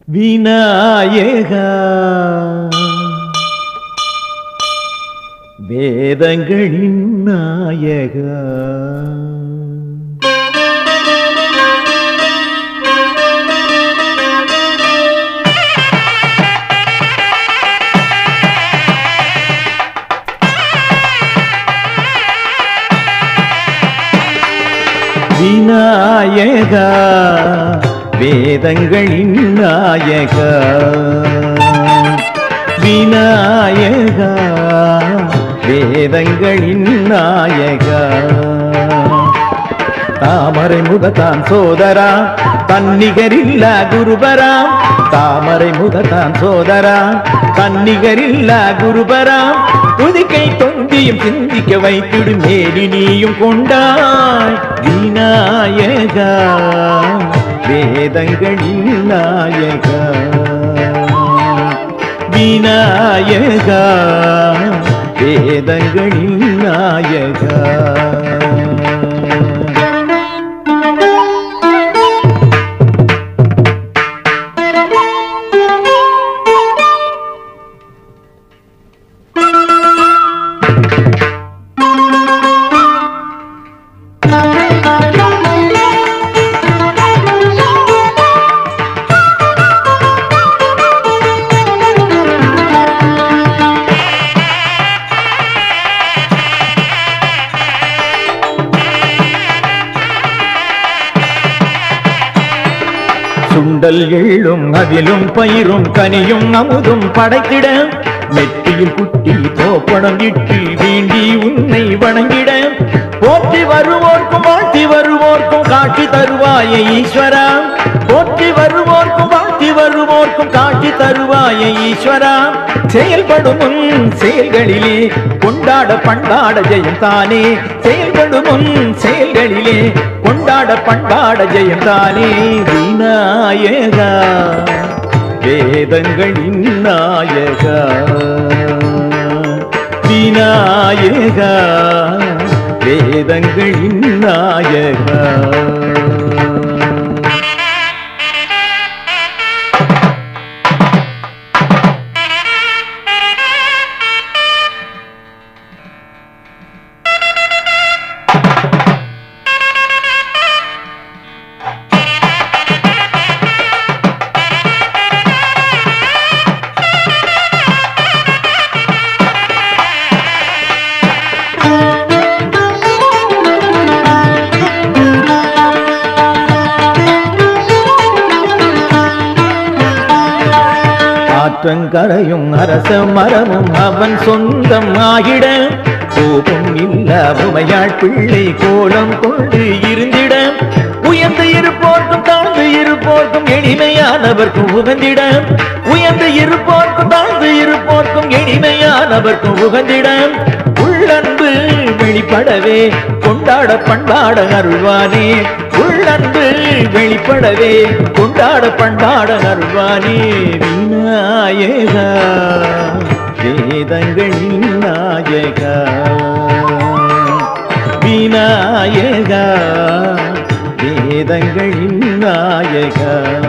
விநாயகா வேதங்களின் நாயகா விநாயகா வேதங்களின் நாயகா விநாயகா வேதங்களின் நாயகா தாமரை முகத்தான் சோதரா தன்னிகரில்ல குருபரா தாமரை முகத்தான் சோதரா தன்னிகரில்ல குருபரா புதுக்கை தொந்தியும் சிந்திக்க வைத்திடு மேலி நீயும் கொண்டாய் விநாயகா வேதங்களின் நாயகா விநாயகா வேதங்களின் நாயகா சுண்டல் எள்ளும் அதிலும் பயிரும் கனியும் அமுதும் படைத்திட நெற்றியில் குட்டி தோப்படம் இட்டு வேண்டி உன்னை வணங்கிட போற்றி வருவோர்க்கும் வாழ்த்தி வருவோர்க்கும் காட்சி தருவாய ஈஸ்வரா போற்றி வருவோர்க்கும் வாழ்த்தி வருவோர்க்கும் காட்சி தருவாய ஈஸ்வரா செயல்படும் உன் செயல்களிலே கொண்டாட பண்பாட ஜெயம் தானே செயல்படும் உன் செயல்களிலே கொண்டாட பண்பாட ஜெயம் தானே விநாயகா வேதங்களின் நாயகா விநாயகா வேதங்களின் நாயகா ஆற்றங்கரையும் அரச மரமும் அவன் சொந்தம் ஆகிட கோபம் இல்ல உமையாள் பிள்ளை கோலம் கொண்டு இருந்திட உயர்ந்து இருப்போர்க்கும் தாழ்ந்து இருப்போர்க்கும் எளிமையானவர்க்கும் உகந்திட உயர்ந்து இருப்போர்க்கும் தாழ்ந்து இருப்போர்க்கும் எளிமையானவர்க்கும் உகந்திட உள்ளன்பு வெளிப்படவே கொண்டாட பண்பாட அருள்வானே உள்ளன்பு வெளிப்படவே கொண்டாட பண்பாட அருள்வானே விநாயகா வேதங்களின் நாயகா விநாயகா வேதங்களின் நாயகா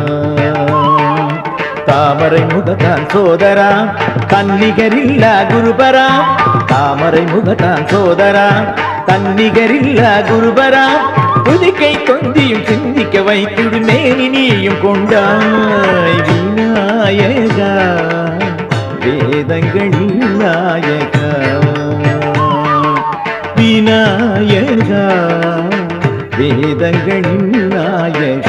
தாமரை முகத்தான் சோதரா தன்னிகரில்ல குருபரா தாமரை முகத்தான் சோதரா தன்னிகரில்ல குருபரா புதுக்கை தொந்தியும் சிந்திக்க வைத்திடு மேனி நீயும் கொண்டாய் விநாயகா வேதங்களின் நாயகா விநாயகா வேதங்களின் நாயகா